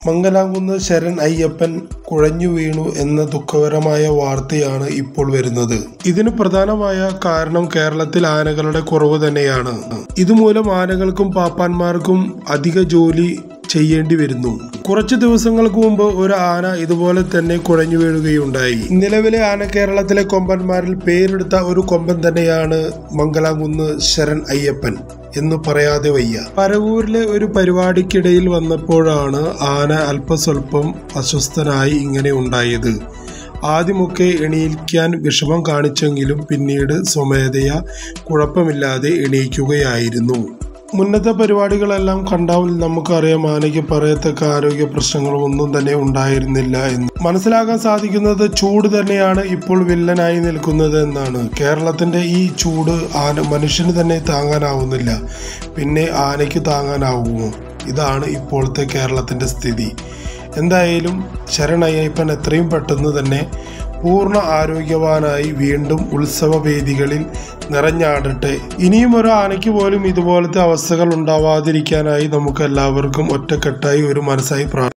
മംഗലാംകുന്ന് ശരൺ അയ്യപ്പൻ കുഴഞ്ഞു വീണു എന്ന ദുഃഖകരമായ വാർത്തയാണ് ഇപ്പോൾ വരുന്നത് ഇതിന് പ്രധാനമായ കാരണം കേരളത്തിൽ ആനകളുടെ കുറവ് തന്നെയാണ് ഇതുമൂലം ആനകൾക്കും പാപ്പാന്മാർക്കും അധിക ജോലി ചെയ്യേണ്ടി വരുന്നു കുറച്ച് ദിവസങ്ങൾക്ക് മുമ്പ് ഒരു ആന ഇതുപോലെ തന്നെ കുഴഞ്ഞു വീഴുകയുണ്ടായി നിലവിലെ ആന കേരളത്തിലെ കൊമ്പന്മാരിൽ പേരെടുത്ത ഒരു കൊമ്പൻ തന്നെയാണ് മംഗലാംകുന്ന് ശരൺ അയ്യപ്പൻ എന്ന് പറയാതെ വയ്യ പരവൂരിലെ ഒരു പരിപാടിക്കിടയിൽ വന്നപ്പോഴാണ് ആന അല്പസ്വല്പം അസ്വസ്ഥനായി ഇങ്ങനെ ഉണ്ടായത് ആദ്യമൊക്കെ എണീക്കാൻ വിഷമം കാണിച്ചെങ്കിലും പിന്നീട് സ്വമേധയാ കുഴപ്പമില്ലാതെ എണീക്കുകയായിരുന്നു മുന്നത്തെ പരിപാടികളെല്ലാം കണ്ടാൽ നമുക്കറിയാം ആനയ്ക്ക് പറയത്തക്ക ആരോഗ്യ പ്രശ്നങ്ങളും ഒന്നും തന്നെ ഉണ്ടായിരുന്നില്ല എന്ന് മനസ്സിലാക്കാൻ സാധിക്കുന്നത് ചൂട് തന്നെയാണ് ഇപ്പോൾ വില്ലനായി നിൽക്കുന്നത് എന്നാണ് കേരളത്തിന്റെ ഈ ചൂട് ആന മനുഷ്യന് തന്നെ താങ്ങാനാവുന്നില്ല പിന്നെ ആനയ്ക്ക് താങ്ങാനാവുമോ ഇതാണ് ഇപ്പോഴത്തെ കേരളത്തിന്റെ സ്ഥിതി എന്തായാലും ശരണയ്യപ്പൻ എത്രയും പെട്ടെന്ന് തന്നെ പൂർണ്ണ ആരോഗ്യവാനായി വീണ്ടും ഉത്സവ വേദികളിൽ നിറഞ്ഞാടട്ടെ ഇനിയും ഒരു ആനയ്ക്ക് പോലും ഇതുപോലത്തെ അവസ്ഥകൾ ഉണ്ടാവാതിരിക്കാനായി നമുക്ക് എല്ലാവർക്കും ഒറ്റക്കെട്ടായി ഒരു മനസ്സായി പ്രാർത്ഥിക്കാം